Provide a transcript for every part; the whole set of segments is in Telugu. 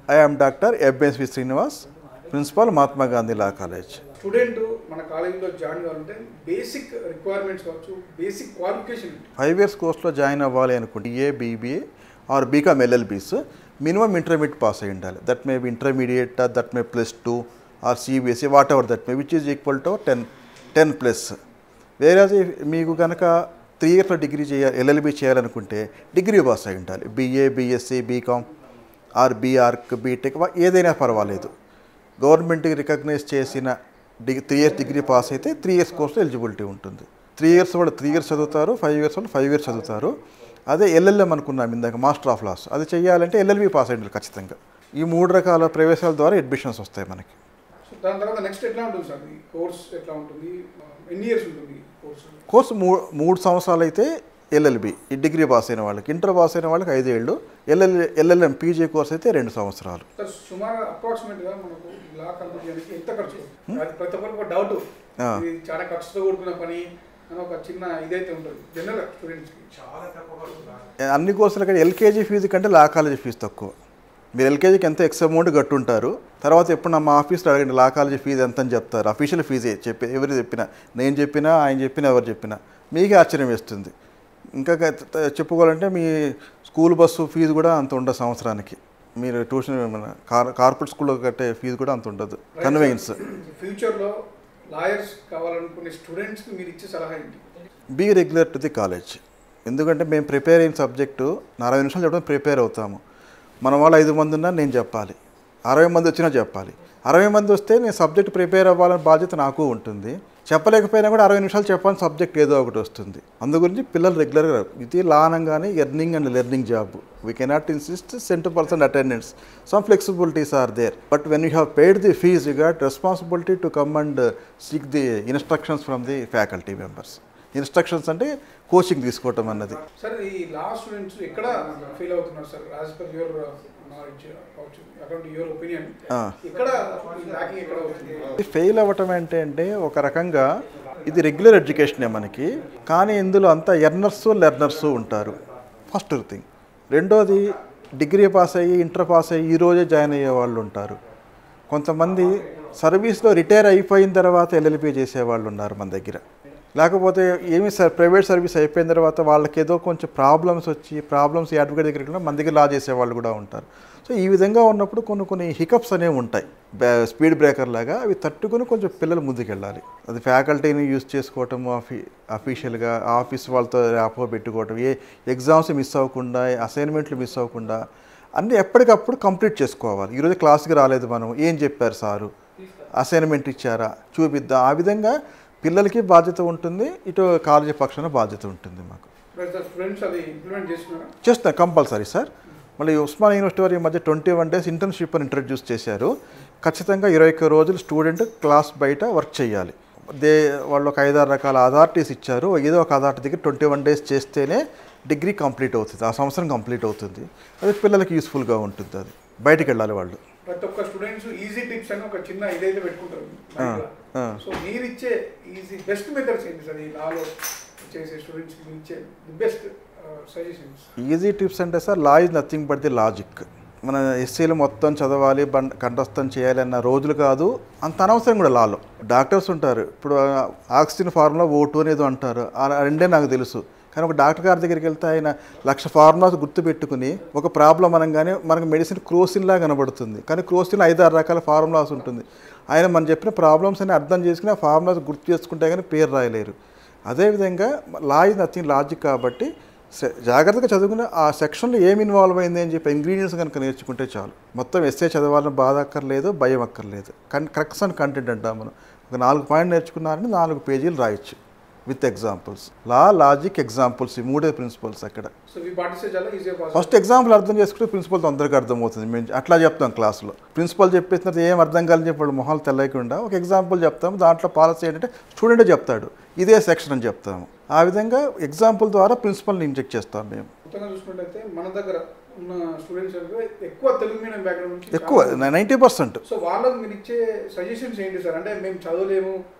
I am doctor MSV Srinivas principal Mahatma Gandhi law college student మన కాలేజీలో జాయిన్ కావాలంటే బేసిక్ రిక్వైర్మెంట్స్ కావచ్చు బేసిక్ క్వాలిఫికేషన్ ఫైవ్ ఇయర్స్ కోర్స్లో జాయిన్ అవ్వాలి అనుకుంటే a BBA or BCom LLBs minimum intermediate pass అయి ఉండాలి that may be intermediate that may plus two or CBSE whatever that may which is equal to ten ten plus వేరే మీకు కనుక త్రీ ఇయర్స్లో డిగ్రీ చేయాలి ఎల్ఎల్బీ చేయాలనుకుంటే డిగ్రీ పాస్ అయి ఉండాలి BA BSc BCom or BArch BTech ఏదైనా పర్వాలేదు గవర్నమెంట్ రికగ్నైజ్ చేసిన degree three years degree pass అయితే త్రీ ఇయర్స్ కోర్సులో ఎలిజిబిలిటీ ఉంటుంది త్రీ ఇయర్స్ వాళ్ళు త్రీ ఇయర్స్ చదువుతారు ఫైవ్ ఇయర్స్ వాళ్ళు ఫైవ్ ఇయర్స్ చదువుతారు అదే ఎల్ఎల్ఎం అనుకున్నాం ఇందాక మాస్టర్ ఆఫ్ లాస్ అది చేయాలంటే ఎల్ఎల్బి పాస్ అయ్యింది ఖచ్చితంగా ఈ మూడు రకాల ప్రవేశాల ద్వారా అడ్మిషన్స్ వస్తాయి మనకి సో దాని తర్వాత నెక్స్ట్ ఎట్లా ఉంటుంది సార్ ఈ కోర్స్ ఎట్లా ఉంటుంది ఎన్ని ఇయర్స్ ఉంటుంది కోర్స్ కోర్సు మూ మూడు సంవత్సరాలు అయితే ఎల్ఎల్బి ఈ డిగ్రీ పాస్ అయిన వాళ్ళకి ఇంటర్ పాస్ అయిన వాళ్ళకి ఐదేళ్ళు ఎల్ఎల్ ఎల్ఎల్ఎం పీజీ కోర్స్ అయితే రెండు సంవత్సరాలు సార్ సుమారు అప్రాక్సిమేట్ గా మనకు ఈ లా కంప్లీట్ చేయడానికి ఎంత ఖర్చు అవుతుంది? అది ప్రతి ఒక్కరికి ఒక డౌట్ ఆ. ఇది చాలా ఖర్చుతో కూడుకున్న పని అని ఒక చిన్న ఇదైతే ఉంటుంది జనరల్ స్టూడెంట్స్ కి చాలా తక్కువ ఖర్చు అన్ని కోర్సుల కంటే ఎల్కేజీ ఫీజు కంటే లా కాలేజీ ఫీజు తక్కువ మీరు ఎల్కేజీకి ఎంత ఎక్స్ అమౌంట్ కట్టుంటారు తర్వాత ఎప్పుడు నా మా ఆఫీస్లో అడగండి లా కాలేజీ ఫీజు ఎంత అని చెప్తారు అఫీషియల్ ఫీజే చెప్పి ఎవరు చెప్పినా నేను చెప్పినా ఆయన చెప్పినా ఎవరు చెప్పినా మీకే ఆశ్చర్యం వేస్తుంది ఇంకా గ- త- చెప్పుకోవాలంటే మీ స్కూల్ బస్సు ఫీజు కూడా అంత ఉండదు సంవత్సరానికి మీరు ట్యూషన్ మన కార్ కార్పొరేట్ స్కూల్లో కట్టే ఫీజు కూడా అంత ఉండదు కన్వీనియన్స్ ఫ్యూచర్ లో లాయర్స్ కావాలనుకునే స్టూడెంట్స్ కి మీరు ఇచ్చే సలహా ఏంటి be regular to the college ఎందుకంటే మేము ప్రిపేర్ అయిన సబ్జెక్టు అరవై నిమిషాలు చెప్పడం ప్రిపేర్ అవుతాము మన వాళ్ళు ఐదు మంది ఉన్నా నేను చెప్పాలి అరవై మంది వచ్చినా చెప్పాలి అరవై మంది వస్తే నేను సబ్జెక్ట్ ప్రిపేర్ అవ్వాలని బాధ్యత నాకు ఉంటుంది చెప్పలేకపోయినా కూడా అరవై నిమిషాలు చెప్పాలని సబ్జెక్ట్ ఏదో ఒకటి వస్తుంది అందు గురించి పిల్లలు రెగ్యులర్గా ఇది లా అనగానే earning and learning job we cannot insist cent percent attendance some flexibilities are there but when you have paid the fees you got responsibility to come and seek the instructions from the faculty members instructions అంటే కోచింగ్ తీసుకోవటం అన్నది సార్ ఈ లా స్టూడెంట్స్ ఎక్కడ ఫీల్ అవుతున్నారు sir as per your knowledge కావచ్చు అకార్డింగ్ యువర్ ఒపీనియన్ ఆ. ఇక్కడ ల్యాకింగ్ ఎక్కడ అవుతుంది ఇది ఫెయిల్ అవ్వటం అంటే అంటే ఒక రకంగా ఇది రెగ్యులర్ ఎడ్యుకేషనే మనకి కానీ ఇందులో అంతా ఎర్నర్స్ లెర్నర్స్ ఉంటారు ఫస్ట్ థింగ్ రెండోది డిగ్రీ పాస్ అయ్యి ఇంటర్ పాస్ అయ్యి ఈ రోజే జాయిన్ అయ్యే వాళ్ళు ఉంటారు కొంతమంది సర్వీస్లో రిటైర్ అయిపోయిన తర్వాత ఎల్ఎల్పి చేసేవాళ్ళు ఉన్నారు మన దగ్గర లేకపోతే ఏమి సార్ ప్రైవేట్ సర్వీస్ అయిపోయిన తర్వాత వాళ్ళకి ఏదో కొంచెం ప్రాబ్లమ్స్ వచ్చి ప్రాబ్లమ్స్ అడ్వకేట్ దగ్గరికి వెళ్ళినా మన దగ్గర లా చేసేవాళ్ళు కూడా ఉంటారు సో ఈ విధంగా ఉన్నప్పుడు కొన్ని కొన్ని హికప్స్ అనేవి ఉంటాయి బ్యా- స్పీడ్ బ్రేకర్ లాగా అవి తట్టుకొని కొంచెం పిల్లలు ముందుకెళ్ళాలి అది ఫ్యాకల్టీని యూజ్ చేసుకోవటం అఫీ అఫీషియల్గా ఆఫీస్ వాళ్ళతో ర్యాపో పెట్టుకోవటం ఏ ఎగ్జామ్స్ మిస్ అవ్వకుండా అసైన్మెంట్లు మిస్ అవ్వకుండా అన్నీ ఎప్పటికప్పుడు కంప్లీట్ చేసుకోవాలి ఈరోజు క్లాస్కి రాలేదు మనం ఏం చెప్పారు సారు అసైన్మెంట్ ఇచ్చారా చూపిద్దాం ఆ విధంగా పిల్లలకి బాధ్యత ఉంటుంది ఇటు కాలేజీ పక్షాన బాధ్యత ఉంటుంది మాకు స్టూడెంట్స్ అది ఇంప్లిమెంట్ చేస్తున్నారా చేస్తాం కంపల్సరీ సార్ మళ్ళీ ఉస్మాన్ యూనివర్సిటీ వారి ఈ మధ్య ట్వంటీ వన్ డేస్ ఇంటర్న్షిప్ అని ఇంట్రడ్యూస్ చేశారు ఖచ్చితంగా ఇరవై ఒక్క రోజులు స్టూడెంట్ క్లాస్ బయట వర్క్ చేయాలి దే వాళ్ళు ఒక ఐదారు రకాల అథారిటీస్ ఇచ్చారు ఏదో ఒక అథారిటీ దగ్గర ట్వంటీ వన్ డేస్ చేస్తేనే డిగ్రీ కంప్లీట్ అవుతుంది ఆ సంవత్సరం కంప్లీట్ అవుతుంది అది పిల్లలకి యూస్ఫుల్గా ఉంటుంది అది బయటికి వెళ్ళాలి వాళ్ళు ప్రతి ఒక్క స్టూడెంట్స్ ఈజీ టిప్స్ అని ఒక చిన్న ఇదైతే పెట్టుకుంటారు ఆ, ఆ. సో మీరు ఇచ్చే ఈజీ బెస్ట్ మెథడ్స్ ఏంటి సార్ ఈ లాలో చేసే స్టూడెంట్స్ మీరు ఇచ్చే the best suggestions easy tips అంటే sir law is nothing but the logic మన ఎస్సీలు మొత్తం చదవాలి బండ్ కంఠస్థం చేయాలి అన్న రోజులు కాదు అంత అనవసరం కూడా లాలో డాక్టర్స్ ఉంటారు ఇప్పుడు ఆక్సిజన్ ఫార్ములా ఓ టూ అనేది అంటారు ఆ రెండే నాకు తెలుసు కానీ ఒక డాక్టర్ గారి దగ్గరికి వెళ్తే ఆయన లక్ష ఫార్ములాస్ గుర్తుపెట్టుకుని ఒక ప్రాబ్లం అనగానే మనకు మెడిసిన్ క్రోసిన్లా కనబడుతుంది కానీ క్రోసిన్ ఐదు ఆరు రకాల ఫార్ములాస్ ఉంటుంది ఆయన మనం చెప్పిన ప్రాబ్లమ్స్ అని అర్థం చేసుకుని ఆ ఫార్ములాస్ గుర్తు చేసుకుంటే కానీ పేరు రాయలేరు అదేవిధంగా లా ఇస్ నథింగ్ లాజిక్ కాబట్టి సె- జాగ్రత్తగా చదువుకుని ఆ సెక్షన్లో ఏమి ఇన్వాల్వ్ అయింది అని చెప్పి ఇంగ్రీడియంట్స్ కనుక నేర్చుకుంటే చాలు మొత్తం ఎస్ఏ చదవాలని బాధ అక్కర్లేదు భయం అక్కర్లేదు కన్ క్రక్స్ అండ్ కంటెంట్ అంటాం మనం ఒక నాలుగు పాయింట్ నేర్చుకున్నారని నాలుగు పేజీలు రాయొచ్చు with examples law logic examples ఈ మూడే ప్రిన్సిపల్స్ అక్కడ సో ఈ పాటిస్తే చాలా ఈజీగా పాస్ ఫస్ట్ ఎగ్జాంపుల్ అర్థం చేసుకుంటే ప్రిన్సిపల్ తొందరగా అర్థమవుతుంది మేము అట్లా చెప్తాం క్లాస్లో ప్రిన్సిపల్ చెప్పేసిన తర్వాత ఏం అర్థం కాలని చెప్పి వాళ్ళు మొహాలు తెల్లకుండా ఒక ఎగ్జాంపుల్ చెప్తాము దాంట్లో పాలసీ ఏంటంటే స్టూడెంటే చెప్తాడు ఇదే సెక్షన్ అని చెప్తాము ఆ విధంగా ఎగ్జాంపుల్ ద్వారా ప్రిన్సిపల్ని ఇంజెక్ట్ చేస్తాం మేము మొత్తంగా చూసుకున్నట్టయితే మన దగ్గర ఉన్న స్టూడెంట్స్ ఎక్కువ తెలుగు మీడియం బ్యాక్గ్రౌండ్ నుంచి ఎక్కువ నైంటీ పర్సెంట్ సో వాళ్ళకు మీరు ఇచ్చే సజెషన్స్ ఏంటి సార్ అంటే మేము చదవలేము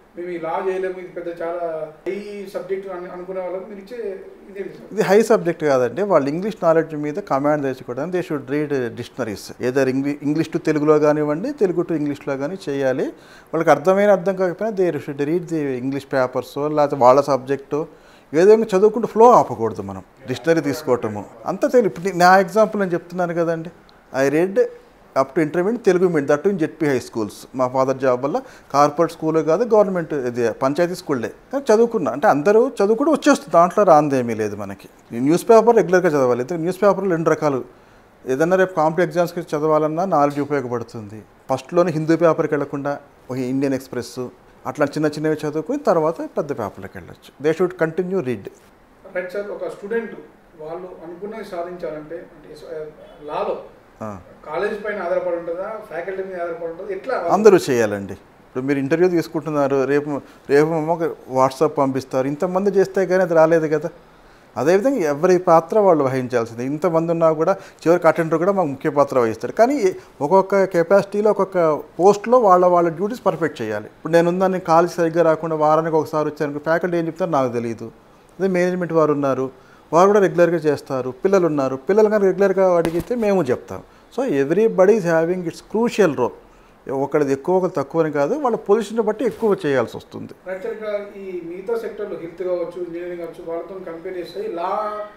మేము ఈ లా చేయలేము ఇది పెద్ద చాలా ఈ సబ్జెక్ట్ అనుకునే వాళ్ళకి మీరు ఇచ్చే ఇదేంటి సార్ ఇది హై సబ్జెక్ట్ కాదండి వాళ్ళు ఇంగ్లీష్ నాలెడ్జ్ మీద కమాండ్ తెచ్చుకోవడానికి they should read dictionaries either ఇంగ్లీ ఇంగ్లీష్ టు తెలుగులో కానివ్వండి తెలుగు టు ఇంగ్లీష్లో కానీ చేయాలి వాళ్ళకి అర్థమైన అర్థం కాకపోయినా they should read the English papers లేకపోతే వాళ్ళ సబ్జెక్టు ఏదో ఇంకా చదువుకుంటూ ఫ్లో ఆపకూడదు మనం డిక్షనరీ తీసుకోవటము అంతా తెలుగు ఇప్పుడు నా ఎగ్జాంపుల్ నేను చెప్తున్నాను కదండి I read up to intermediate Telugu medium that in ZP high schools మా ఫాదర్ జాబ్ వల్ల కార్పొరేట్ స్కూల్ కాదు గవర్నమెంట్ ఇది పంచాయతీ స్కూల్లే కానీ చదువుకున్నా అంటే అందరూ చదువుకుంటూ వచ్చేస్తుంది దాంట్లో రాందేమీ లేదు మనకి ఈ న్యూస్ పేపర్ రెగ్యులర్గా చదవాలి ఎందుకంటే న్యూస్ పేపర్లు రెండు రకాలు ఏదన్నా రేపు కాంపిటేటివ్ ఎగ్జామ్స్కి చదవాలన్నా నాలెడ్జ్ ఉపయోగపడుతుంది ఫస్ట్లోనే హిందూ పేపర్కి వెళ్లకుండా ఒక ఇండియన్ ఎక్స్ప్రెస్ అట్లా చిన్న చిన్నవి చదువుకుని తర్వాత పెద్ద పేపర్లకు వెళ్ళొచ్చు they should continue read write sir ఒక స్టూడెంట్ వాళ్ళు అనుకున్నది సాధించాలంటే అంటే లాలో కాలేజ్ పైన ఆధారపడి ఉంటుందా ఫ్యాకల్టీ మీద ఆధారపడి ఉంటుందా ఎట్లా అందరూ చేయాలండి ఇప్పుడు మీరు ఇంటర్వ్యూ తీసుకుంటున్నారు రేపు రేపు ఒక వాట్సాప్ పంపిస్తారు ఇంతమంది చేస్తే కానీ అది రాలేదు కదా అదేవిధంగా ఎవరి పాత్ర వాళ్ళు వహించాల్సింది ఇంతమంది ఉన్నా కూడా చివరికి అటెండర్ కూడా మాకు ముఖ్య పాత్ర వహిస్తారు కానీ ఒక్కొక్క కెపాసిటీలో ఒక్కొక్క పోస్ట్లో వాళ్ళ వాళ్ళ డ్యూటీస్ పర్ఫెక్ట్ చేయాలి ఇప్పుడు నేను ఉందని కాలేజ్ సరిగ్గా రాకుండా వారానికి ఒకసారి వచ్చాను ఫ్యాకల్టీ ఏం చెప్తారో నాకు తెలియదు అదే మేనేజ్మెంట్ వారు ఉన్నారు వారు కూడా రెగ్యులర్గా చేస్తారు పిల్లలు ఉన్నారు పిల్లలు కానీ రెగ్యులర్గా అడిగితే మేము చెప్తాం so everybody is having its crucial role ఒకరిది ఎక్కువ ఒకరు తక్కువ అని కాదు వాళ్ళ పొజిషన్ బట్టి ఎక్కువ చేయాల్సి వస్తుంది రైట్ సార్ ఇక్కడ ఈ మిగతా సెక్టర్లో హెల్త్ కావచ్చు ఇంజనీరింగ్ కావచ్చు వాళ్ళతో కంపేర్ చేస్తే లా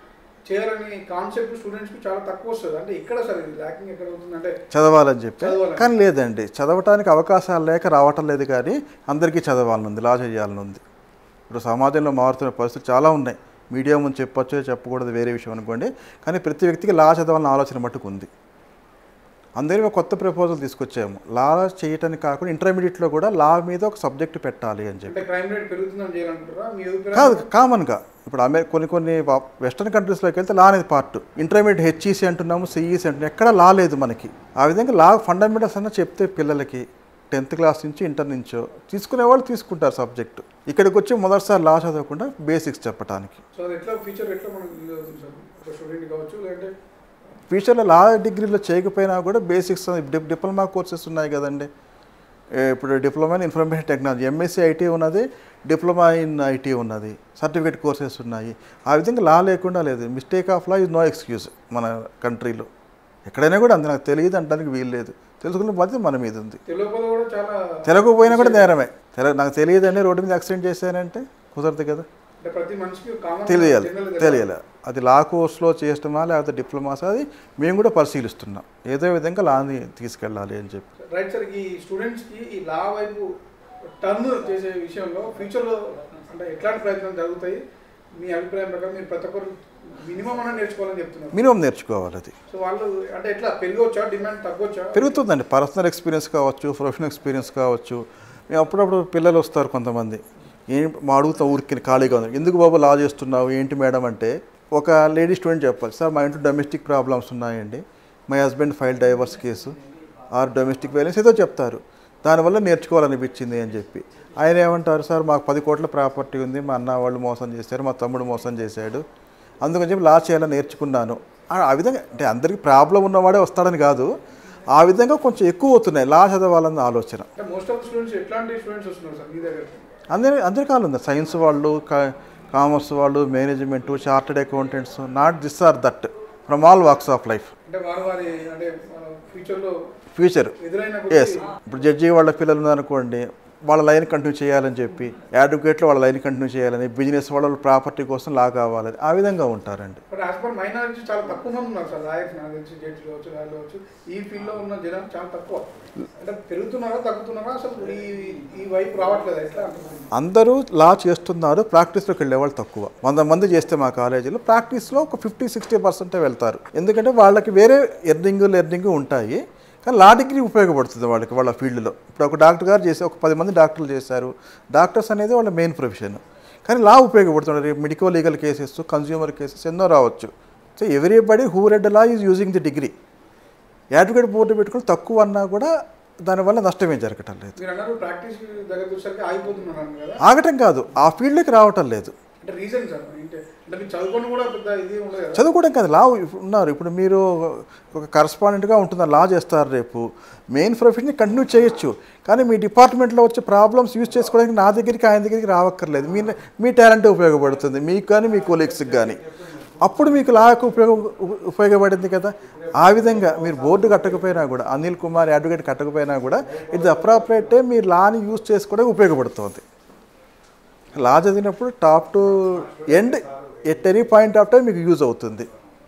చేయాలని కాన్సెప్ట్ స్టూడెంట్స్కి చాలా తక్కువ వస్తుంది అంటే ఇక్కడ సార్ ఇది ల్యాకింగ్ ఎక్కడ అవుతుంది అంటే చదవాలని చెప్పి చదవాలని. కానీ లేదండి చదవటానికి అవకాశాలు లేక రావటం లేదు కానీ అందరికీ చదవాలని ఉంది లా చేయాలని ఉంది ఇప్పుడు సమాజంలో మారుతున్న పరిస్థితులు చాలా ఉన్నాయి మీడియా ముందు చెప్పొచ్చు చెప్పకూడదు వేరే విషయం అనుకోండి కానీ ప్రతి వ్యక్తికి లా చదవాలని ఆలోచన మట్టుకు ఉంది అందుకని మేము కొత్త ప్రపోజల్ తీసుకొచ్చాము లా చేయటానికి కాకుండా ఇంటర్మీడియట్లో కూడా లా మీద ఒక సబ్జెక్ట్ పెట్టాలి అని చెప్పి అంటే క్రైమ్ రేట్ పెరుగుతుందని చేయాలంటారా మీ కాదు అభిప్రాయం కామన్గా ఇప్పుడు అమె కొన్ని కొన్ని వా- వెస్టర్న్ కంట్రీస్లోకి వెళ్తే లా అనేది పార్ట్ ఇంటర్మీడియట్ హెచ్ఈసీ అంటున్నాము సిఈసీ అంటున్నాము ఎక్కడ లా లేదు మనకి ఆ విధంగా లా ఫండమెంటల్స్ అన్న చెప్తే పిల్లలకి టెన్త్ క్లాస్ నుంచి ఇంటర్ నుంచో తీసుకునే వాళ్ళు తీసుకుంటారు సబ్జెక్టు ఇక్కడికి వచ్చి మొదటిసారి లా చదవకుండా బేసిక్స్ చెప్పడానికి సో అది ఎట్లా ఫ్యూచర్ ఎట్లా మనకు యూజ్ అవుతుంది సార్ ఒక స్టూడెంట్ కావచ్చు లేదంటే ఫ్యూచర్లో లా డిగ్రీలో చేయకపోయినా కూడా బేసిక్స్ డి- డిప్లొమా కోర్సెస్ ఉన్నాయి కదండి ఏ, ఇప్పుడు diploma in information technology MSc IT ఉన్నది డిప్లొమా ఇన్ ఐటీ ఉన్నది సర్టిఫికేట్ కోర్సెస్ ఉన్నాయి ఆ విధంగా లా లేకుండా లేదు mistake of law is no excuse మన కంట్రీలో ఎక్కడైనా కూడా అంత నాకు తెలియదు అంటానికి వీలు లేదు తెలుసుకునే బాధ్యత మన మీద ఉంది తెలుగులో కూడా చాలా తెలకపోయినా కూడా నేరమే తెల నాకు తెలియదండి రోడ్డు మీద యాక్సిడెంట్ చేశానంటే కుదరదు కదా అంటే ప్రతి మనిషికి కామన్ తెలియాలి తెలియాలి అది లా కోర్స్లో చేయటమా లేకపోతే డిప్లొమాస్ అది మేము కూడా పరిశీలిస్తున్నాం ఏదో విధంగా లాని తీసుకెళ్ళాలి అని చెప్పి రైట్ సార్ ఈ స్టూడెంట్స్కి ఈ లా వైపు టర్న్ చేసే విషయంలో ఫ్యూచర్లో అంటే ఎట్లాంటి ప్రయత్నాలు జరుగుతాయి మీ అభిప్రాయం ప్రకారం మీరు ప్రతి ఒక్కరు మినిమం అన్న నేర్చుకోవాలని చెప్తున్నారు మినిమం నేర్చుకోవాలి అది సో వాళ్ళు అంటే ఎట్లా పెరగవచ్చా డిమాండ్ తగ్గొచ్చా పెరుగుతుందండి పర్సనల్ ఎక్స్పీరియన్స్ కావచ్చు ప్రొఫెషనల్ ఎక్స్పీరియన్స్ కావచ్చు మేము అప్పుడప్పుడు పిల్లలు వస్తారు కొంతమంది ఏం మా అడుగుతాం ఊరికి ఖాళీగా ఉంది ఎందుకు బాబు లా చేస్తున్నావు ఏంటి మేడం అంటే ఒక లేడీ స్టూడెంట్ చెప్పాలి సార్ మా ఇంట్లో డొమెస్టిక్ ప్రాబ్లమ్స్ ఉన్నాయండి my husband file divorce case or domestic violence ఏదో చెప్తారు దానివల్ల నేర్చుకోవాలనిపించింది అని చెప్పి ఆయన ఏమంటారు సార్ మాకు పది కోట్ల ప్రాపర్టీ ఉంది మా అన్న వాళ్ళు మోసం చేశారు మా తమ్ముడు మోసం చేశాడు అందుకని చెప్పి లా చేయాలని నేర్చుకున్నాను ఆ- ఆ విధంగా అంటే అందరికీ ప్రాబ్లం ఉన్నవాడే వస్తాడని కాదు ఆ విధంగా కొంచెం ఎక్కువ అవుతున్నాయి లా చదవాలన్న ఆలోచన అంటే మోస్ట్ ఆఫ్ స్టూడెంట్స్ ఎట్లాంటి స్టూడెంట్స్ వస్తున్నారు సార్ మీ దగ్గర అందరి అందరి కాలం ఉంది సైన్స్ వాళ్ళు కా- కామర్స్ వాళ్ళు management chartered accountants not this or that from all walks of life అంటే వారి వారి అంటే ఫ్యూచర్లో ఫ్యూచర్ ఎదురైన ఎస్ ఇప్పుడు జడ్జి వాళ్ళ పిల్లలు ఉన్నారనుకోండి వాళ్ళ లైన్ కంటిన్యూ చేయాలని చెప్పి అడ్వకేట్లో వాళ్ళ లైన్ కంటిన్యూ చేయాలని బిజినెస్ వాళ్ళ ప్రాపర్టీ కోసం లా కావాలని ఆ విధంగా ఉంటారండి but as per my knowledge చాలా తక్కువ మంది ఉన్నారు సార్ లాయర్స్ నాకు తెలిసి జడ్జి కావచ్చు లాయర్లు కావచ్చు ఈ ఫీల్డ్లో ఉన్న జనం చాలా తక్కువ అంటే పెరుగుతున్నారా తగ్గుతున్నారా అసలు ఈ ఈ వైపు రావట్లేదు ఎట్లా అంటున్నారు అందరూ లా చేస్తున్నారు ప్రాక్టీస్లోకి వెళ్ళే వాళ్ళు తక్కువ వంద మంది చేస్తే మా కాలేజీలో ప్రాక్టీస్లో ఒక ఫిఫ్టీ సిక్స్టీ పర్సెంటే వెళ్తారు ఎందుకంటే వాళ్ళకి వేరే ఎర్నింగ్ లెర్నింగ్ ఉంటాయి కానీ లా డిగ్రీ ఉపయోగపడుతుంది వాళ్ళకి వాళ్ళ ఫీల్డ్లో ఇప్పుడు ఒక డాక్టర్ గారు చేసి ఒక పది మంది డాక్టర్లు చేశారు డాక్టర్స్ అనేది వాళ్ళ మెయిన్ ప్రొఫెషన్ కానీ లా ఉపయోగపడుతుంది రేపు medical legal cases consumer cases ఎన్నో రావచ్చు so everybody who read law is using the degree advocate board పెట్టుకుని తక్కువ అన్నా కూడా దానివల్ల నష్టమేం జరగటం లేదు మీరు అన్నారు ప్రాక్టీస్ దగ్గర వచ్చేసరికి ఆగిపోతున్నారు కదా ఆగటం కాదు ఆ ఫీల్డ్కి రావటం లేదు అంటే రీజన్ సార్ అంటే అంటే మీరు చదువుకొని కూడా పెద్ద ఇది ఉండదు కదా చదువుకోవడం కాదు లా ఉన్నారు ఇప్పుడు మీరు ఒక కరస్పాండెంట్గా ఉంటున్నారు లా చేస్తారు రేపు మెయిన్ ప్రొఫెషన్ కంటిన్యూ చేయొచ్చు కానీ మీ డిపార్ట్మెంట్లో వచ్చే ప్రాబ్లమ్స్ యూజ్ చేసుకోవడానికి నా దగ్గరికి ఆయన దగ్గరికి రావక్కర్లేదు మీ మీ టాలెంట్ ఉపయోగపడుతుంది మీకు కానీ మీ కొలీగ్స్కి కానీ అప్పుడు మీకు లాకు ఉపయోగ ఉపయోగపడింది కదా ఆ విధంగా మీరు బోర్డు కట్టకపోయినా కూడా అనిల్ కుమార్ అడ్వకేట్ కట్టకపోయినా కూడా ఇది అప్రాపరేటే మీరు లాని యూజ్ చేసుకోవడానికి ఉపయోగపడుతుంది లా చదివినప్పుడు top to end at any point of time మీకు యూజ్ అవుతుంది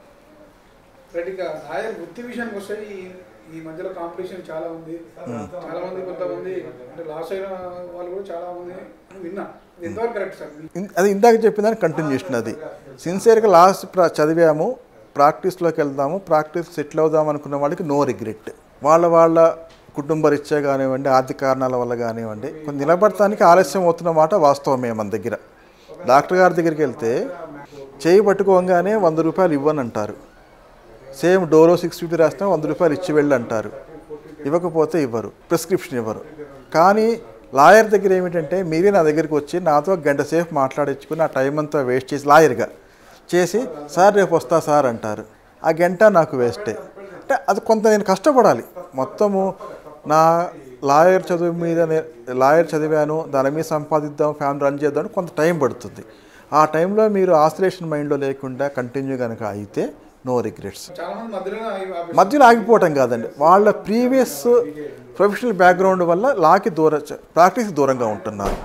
రైట్ ఇక లాయర్ వృత్తి విషయానికి వస్తే ఈ ఈ మధ్యలో కాంపిటీషన్ చాలా ఉంది చాలా మంది కొంతమంది అంటే లాస్ అయిన వాళ్ళు కూడా చాలా మంది అని విన్నా ఇది ఎంతవరకు కరెక్ట్ సార్ మీ- ఇన్- అది ఇందాక చెప్పిన కంటిన్యూషన్ అది సిన్సియర్గా లాస్ట్ ప్రా చదివాము ప్రాక్టీస్లోకి వెళ్దాము ప్రాక్టీస్ సెటిల్ అవుదాం అనుకున్న వాళ్ళకి నో రిగ్రెట్ వాళ్ళ వాళ్ళ కుటుంబ రీత్యా కానివ్వండి ఆర్థిక కారణాల వల్ల కానివ్వండి కొంచెం నిలబడటానికి ఆలస్యం అవుతున్న మాట వాస్తవమే మన దగ్గర డాక్టర్ గారి దగ్గరికి వెళ్తే చేయి పట్టుకోగానే వంద రూపాయలు ఇవ్వని అంటారు సేమ్ డోలో సిక్స్ ఫిఫ్టీ రాసినా వంద రూపాయలు ఇచ్చి వెళ్ళి అంటారు ఇవ్వకపోతే ఇవ్వరు ప్రిస్క్రిప్షన్ ఇవ్వరు కానీ లాయర్ దగ్గర ఏమిటంటే మీరే నా దగ్గరికి వచ్చి నాతో గంట సేపు మాట్లాడించుకుని ఆ టైం అంతా వేస్ట్ చేసి లాయర్గా చేసి సార్ రేపు వస్తా సార్ అంటారు ఆ గంట నాకు వేస్టే అంటే అది కొంత నేను కష్టపడాలి మొత్తము నా లాయర్ చదువు మీద నే- లాయర్ చదివాను దాని మీద సంపాదిద్దాం ఫ్యామిలీ రన్ చేద్దాం కొంత టైం పడుతుంది ఆ టైంలో మీరు ఆసిలేషన్ మైండ్లో లేకుండా కంటిన్యూ కనుక అయితే నో రిగ్రెట్స్ చాలా మంది మధ్యలోనే ఆగి- ఆపేస్తారు. మధ్యలో ఆగిపోవటం కాదండి వాళ్ళ ప్రీవియస్ ప్రొఫెషనల్ బ్యాక్గ్రౌండ్ వల్ల లాకి దూర ప్రాక్టీస్ దూరంగా ఉంటున్నారు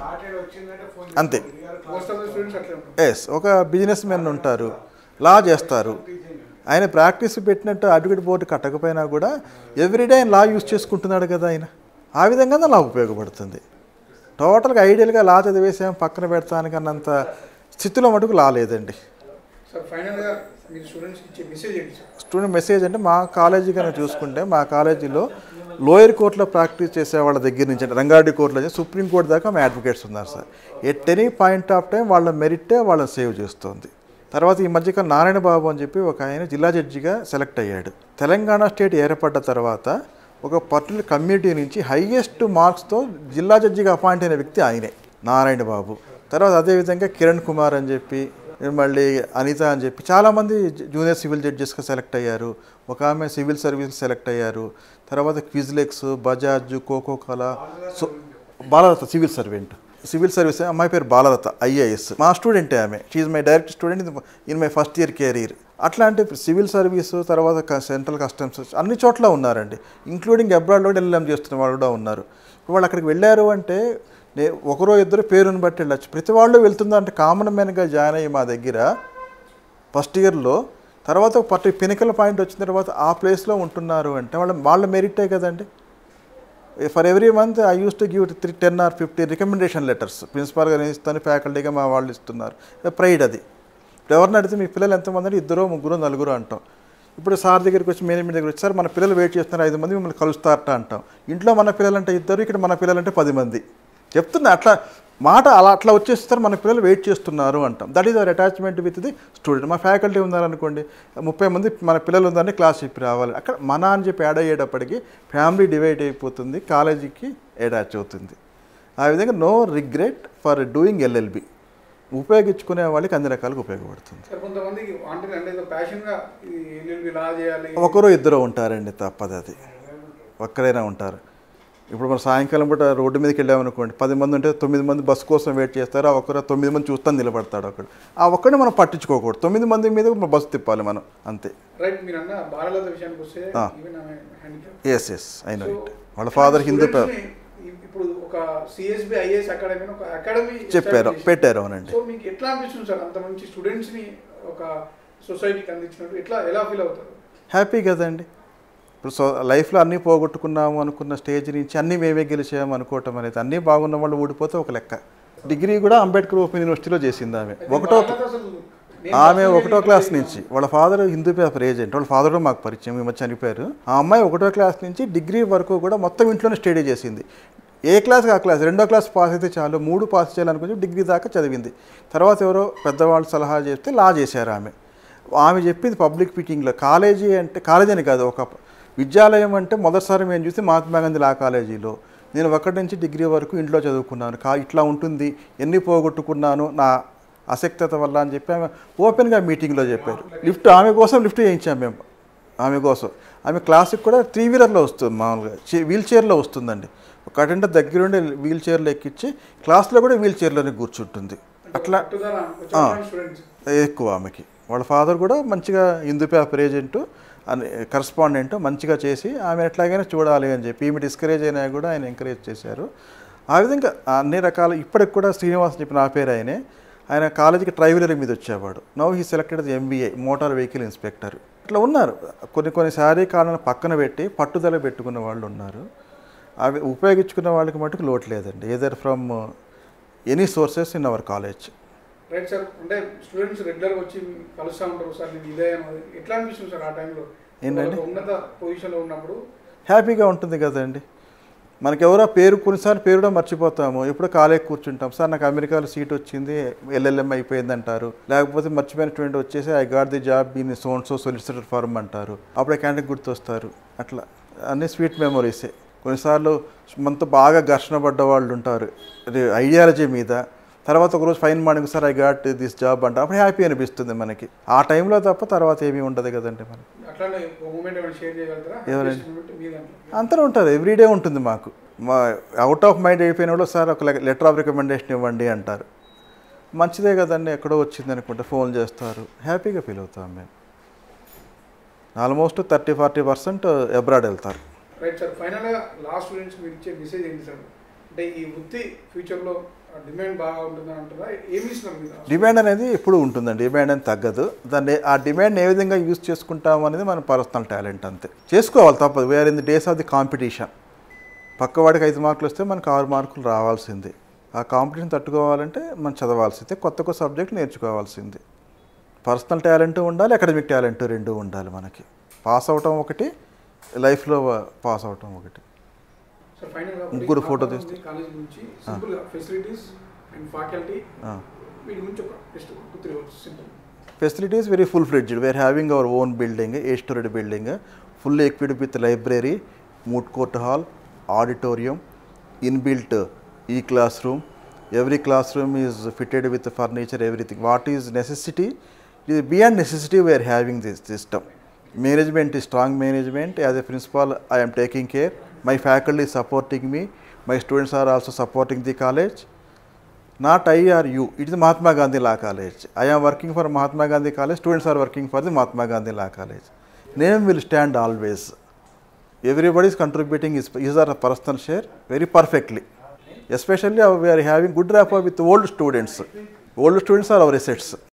అంతే మోస్ట్ ఆఫ్ ద స్టూడెంట్స్ అట్లే ఉంటారు ఎస్ ఒక బిజినెస్ మెన్ ఉంటారు లా చేస్తారు ఆయన ప్రాక్టీస్ పెట్టినట్టు అడ్వకేట్ బోర్డు కట్టకపోయినా కూడా ఎవ్రీడే ఆయన లా యూస్ చేసుకుంటున్నాడు కదా ఆయన ఆ విధంగా లా ఉపయోగపడుతుంది టోటల్గా ఐడియల్గా లా చదివేసాం పక్కన పెడతానికన్నంత స్థితిలో మటుకు లా లేదండి సార్ ఫైనల్గా మీరు స్టూడెంట్స్కి ఇచ్చే మెసేజ్ ఏంటి సార్ స్టూడెంట్ మెసేజ్ అంటే మా కాలేజీ కనుక చూసుకుంటే మా కాలేజీలో లోయర్ కోర్టులో ప్రాక్టీస్ చేసే వాళ్ళ దగ్గర నుంచి అంటే రంగారెడ్డి కోర్టులో నుంచి సుప్రీం కోర్టు దాకా మా అడ్వకేట్స్ ఉన్నారు sir at any point of time వాళ్ళ మెరిటే వాళ్ళని సేవ్ చేస్తుంది తర్వాత ఈ మధ్యకాలం నారాయణ బాబు అని చెప్పి ఒక ఆయన జిల్లా జడ్జిగా సెలెక్ట్ అయ్యాడు తెలంగాణ స్టేట్ ఏర్పడ్డ తర్వాత ఒక పర్టికులర్ కమ్యూనిటీ నుంచి హైయెస్ట్ మార్క్స్తో జిల్లా జడ్జిగా అపాయింట్ అయిన వ్యక్తి ఆయనే నారాయణ బాబు తర్వాత అదేవిధంగా కిరణ్ కుమార్ అని చెప్పి మళ్ళీ అనిత అని చెప్పి చాలామంది జూనియర్ సివిల్ జడ్జెస్గా సెలెక్ట్ అయ్యారు ఒక ఆమె సివిల్ సర్వీస్ సెలెక్ట్ అయ్యారు తర్వాత క్విజ్లెక్స్ బజాజ్ కోకో కలా so Baladatta civil servant civil service అమ్మాయి పేరు బాలదత్త ఐఏఎస్ మా స్టూడెంటే ఆమె she my direct student in my first year career అట్లాంటి సివిల్ సర్వీసు తర్వాత క- సెంట్రల్ కస్టమ్స్ అన్ని చోట్ల ఉన్నారండి ఇంక్లూడింగ్ అబ్రాడ్లో కూడా ఎల్ఎం చేస్తున్న వాళ్ళు కూడా ఉన్నారు ఇప్పుడు వాళ్ళు అక్కడికి వెళ్ళారు అంటే నే ఒకరో ఇద్దరు పేరుని బట్టి వెళ్ళచ్చు ప్రతి వాళ్ళు వెళ్తుందంటే కామన్ మ్యాన్గా జాయిన్ అయ్యి మా దగ్గర ఫస్ట్ ఇయర్లో తర్వాత ఒక పర్టి పినికల్ పాయింట్ వచ్చిన తర్వాత ఆ ప్లేస్లో ఉంటున్నారు అంటే వాళ్ళ వాళ్ళ మెరిటే కదండి for every month I use to give three ten or fifty recommendation letters ప్రిన్సిపాల్గా నేను ఇస్తాను ఫ్యాకల్టీగా మా వాళ్ళు ఇస్తున్నారు ప్రైడ్ అది ఇప్పుడు ఎవరిని అడిగితే మీ పిల్లలు ఎంతమంది అంటే ఇద్దరు ముగ్గురు నలుగురు అంటాం ఇప్పుడు సార్ దగ్గరికి వచ్చి మేనేజ్మెంట్ దగ్గర వచ్చి సార్ మన పిల్లలు వెయిట్ చేస్తున్నారు ఐదు మంది మిమ్మల్ని కలుస్తారట అంటాం ఇంట్లో మన పిల్లలంటే ఇద్దరు ఇక్కడ మన పిల్లలంటే పది మంది చెప్తున్నా అట్లా మాట అలా అట్లా వచ్చేస్తారు మన పిల్లలు వెయిట్ చేస్తున్నారు అంటాం that is our attachment with the student మా ఫ్యాకల్టీ ఉన్నారనుకోండి ముప్పై మంది మన పిల్లలు ఉందని క్లాస్ చెప్పి రావాలి అక్కడ మన అని చెప్పి యాడ్ అయ్యేటప్పటికి ఫ్యామిలీ డివైడ్ అయిపోతుంది కాలేజీకి అటాచ్ అవుతుంది ఆ విధంగా no regret for doing LLB ఉపయోగించుకునే వాళ్ళకి అన్ని రకాలుగా ఉపయోగపడుతుంది సార్ కొంతమందికి అంటే అంటే ఏదో ప్యాషన్గా ఇది ఎల్ఎల్బి లా చేయాలి ఒకరు ఇద్దరు ఉంటారండి తప్పదు అది ఒక్కరైనా ఉంటారు ఇప్పుడు మనం సాయంకాలం పూట రోడ్డు మీదకి వెళ్ళామనుకోండి పది మంది ఉంటే తొమ్మిది మంది బస్సు కోసం వెయిట్ చేస్తారు ఆ ఒక్కరు తొమ్మిది మంది చూస్తాను నిలబడతాడు ఒకడు ఆ ఒక్కడిని మనం పట్టించుకోకూడదు తొమ్మిది మంది మీద మనం బస్సు తిప్పాలి మనం అంతే రైట్ మీరు అన్న బాలలత విషయానికి వస్తే ఆ. ఈవెన్ ఆమె handicap yes yes I know it వాళ్ళ ఫాదర్ హిందూ పే- ఇప్పుడు ఒక సిఎస్బి ఐఏఎస్ అకాడమీ ఒక అకాడమీ చెప్పారు పెట్టారు అవునండి సో మీకు ఎట్లా అనిపిస్తుంది సార్ అంత మంచి స్టూడెంట్స్ ని ఒక సొసైటీకి అందించినట్టు ఎట్లా ఎలా ఫీల్ అవుతారు హ్యాపీ కదండి ఇప్పుడు సో లైఫ్లో అన్నీ పోగొట్టుకున్నాము అనుకున్న స్టేజ్ నుంచి అన్నీ మేమే గెలిచాము అనుకోవటం అనేది అన్నీ బాగున్న వాళ్ళు ఊడిపోతే ఒక లెక్క డిగ్రీ కూడా అంబేద్కర్ ఓపెన్ యూనివర్సిటీలో చేసింది ఆమె ఒకటో బాలలత అసలు నేను ఆమె personally ఒకటో క్లాస్ నుంచి వాళ్ళ ఫాదర్ హిందూ పేపర్ ఏజెంట్ వాళ్ళ ఫాదర్ కూడా మాకు పరిచయం ఈ మధ్య చనిపోయారు ఆ అమ్మాయి ఒకటో క్లాస్ నుంచి డిగ్రీ వరకు కూడా మొత్తం ఇంట్లోనే స్టడీ చేసింది ఏ క్లాస్ ఆ క్లాస్ రెండో క్లాస్ పాస్ అయితే చాలు మూడు పాస్ చేయాలనుకుని డిగ్రీ దాకా చదివింది తర్వాత ఎవరో పెద్దవాళ్ళు సలహా చేస్తే లా చేశారు ఆమె ఆమె చెప్పింది పబ్లిక్ మీటింగ్లో కాలేజీ అంటే కాలేజీ అని కాదు ఒక విద్యాలయం అంటే మొదటిసారి మేము చూసి మహాత్మా గాంధీ లా కాలేజీలో నేను ఒకటి నుంచి డిగ్రీ వరకు ఇంట్లో చదువుకున్నాను కా ఇట్లా ఉంటుంది ఎన్ని పోగొట్టుకున్నాను నా అసక్తత వల్ల అని చెప్పి ఆమె ఓపెన్గా మీటింగ్లో చెప్పారు లిఫ్ట్ ఆమె కోసం లిఫ్ట్ చేయించాం మేము ఆమె కోసం ఆమె క్లాస్కి కూడా త్రీ వీలర్లో వస్తుంది మామూలుగా చే- వీల్ చైర్లో వస్తుందండి ఒక అటెండర్ దగ్గరుండి వీల్ చైర్లో ఎక్కించి క్లాస్లో కూడా వీల్ చైర్లోనే కూర్చుంటుంది అట్లా పట్టుదల ఆ. స్టూడెంట్స్ ఎక్కువ ఆమెకి వాళ్ళ ఫాదర్ కూడా మంచిగా హిందూ పేపర్ ఏజెంట్ అని కరస్పాండెంట్ మంచిగా చేసి ఆమె ఎట్లాగైనా చూడాలి అని చెప్పి ఈమె డిస్కరేజ్ అయినా కూడా ఆయన ఎంకరేజ్ చేశారు ఆ విధంగా అన్ని రకాల ఇప్పటికి కూడా శ్రీనివాస్ చెప్పిన నా పేరు ఆయనే ఆయన కాలేజీకి ట్రైవలరీ మీద వచ్చేవాడు now he selected MBA motor vehicle inspector ఇట్లా ఉన్నారు కొన్ని కొన్ని శారీరక కారణాలను పక్కన పెట్టి పట్టుదల పెట్టుకున్న వాళ్ళు ఉన్నారు అవి ఉపయోగించుకున్న వాళ్ళకి మటుకు లోటు లేదండి either from any sources in our college right sir అంటే స్టూడెంట్స్ రెగ్యులర్ వచ్చి కలుస్తూ ఉంటారు సార్ నేను ఇదే అన్నది ఎట్లా అనిపిస్తుంది సార్ ఆ టైంలో ఏంటండి? ఒక ఉన్నత పొజిషన్లో ఉన్నప్పుడు హ్యాపీగా ఉంటుంది కదండి మనకి ఎవరో పేరు కొన్నిసార్లు పేరు కూడా మర్చిపోతాము ఎప్పుడో కాలేజ్ కూర్చుంటాం సార్ నాకు అమెరికాలో సీట్ వచ్చింది ఎల్ఎల్ఎం అయిపోయింది అంటారు లేకపోతే మర్చిపోయిన స్టూడెంట్ వచ్చేసి I got the job in soon so solicitor firm అంటారు అప్పుడే క్యాంటీన్ గుర్తొస్తారు అట్లా అన్ని స్వీట్ మెమొరీసే కొన్నిసార్లు మనతో బాగా ఘర్షణ పడ్డ వాళ్ళు ఉంటారు ఐడియాలజీ మీద తర్వాత ఒకరోజు fine morning sir I got this job అంటే అప్పుడు హ్యాపీ అనిపిస్తుంది మనకి ఆ టైంలో తప్ప తర్వాత ఏమీ ఉండదు కదండి మనకి అట్లానే ఒక మూమెంట్ ఏమైనా షేర్ చేయగలుగుతారా ఎవరండి? Happiest moment మీ దాంట్లో అందరూ ఉంటారు ఎవ్రీడే ఉంటుంది మాకు మా అవుట్ ఆఫ్ మైండ్ అయిపోయిన వాళ్ళు సార్ ఒక లెటర్ ఆఫ్ రికమెండేషన్ ఇవ్వండి అంటారు మంచిదే కదండి ఎక్కడో వచ్చింది అనుకుంటే ఫోన్ చేస్తారు హ్యాపీగా ఫీల్ అవుతాం మేము almost thirty forty percent abroad వెళ్తారు రైట్ సార్ ఫైనల్గా లాస్ట్ స్టూడెంట్స్ మీరు ఇచ్చే మెసేజ్ ఏంటి సార్ అంటే ఈ వృత్తి ఫ్యూచర్లో డిమాండ్ బాగా ఉంటుందని అంటారా ఏమి ఇస్తున్నారు మీరు డిమాండ్ అనేది ఎప్పుడు ఉంటుందండి డిమాండ్ అనేది తగ్గదు దాన్ని ఆ డిమాండ్ ఏ విధంగా యూజ్ చేసుకుంటాం అనేది మన పర్సనల్ టాలెంట్ అంతే చేసుకోవాలి తప్పదు we are in the days of the competition పక్కవాడికి ఐదు మార్కులు వస్తే మనకు ఆరు మార్కులు రావాల్సింది ఆ కాంపిటీషన్ తట్టుకోవాలంటే మనం చదవాల్సిందే కొత్త కొత్త సబ్జెక్ట్ నేర్చుకోవాల్సింది పర్సనల్ టాలెంట్ ఉండాలి అకాడమిక్ టాలెంట్ రెండు ఉండాలి మనకి పాస్ అవటం ఒకటి లైఫ్లో పాస్ అవటం ఒకటి సార్ ఫైనల్గా ముగ్గురు photo తీస్తే. కాలేజ్ గురించి సింపుల్గా ఫెసిలిటీస్ అండ్ ఫ్యాకల్టీ ఆ. వీటి గురించి ఒక just two three words simple facilities very full fledged we are having our own building eight storied building fully equipped with library moot court hall auditorium inbuilt e classroom every classroom is fitted with furniture everything what is necessity it is beyond necessity we are having this system management is strong management as a principal i am taking care my faculty is supporting me my students are also supporting the college not I or you. It is Mahatma Gandhi Law College. I am working for Mahatma Gandhi College. Students are working for the Mahatma Gandhi Law College. Name will stand always. Everybody is contributing his, his or her personal share very perfectly. Especially uh, we are having good rapport with old students. Old students are our assets.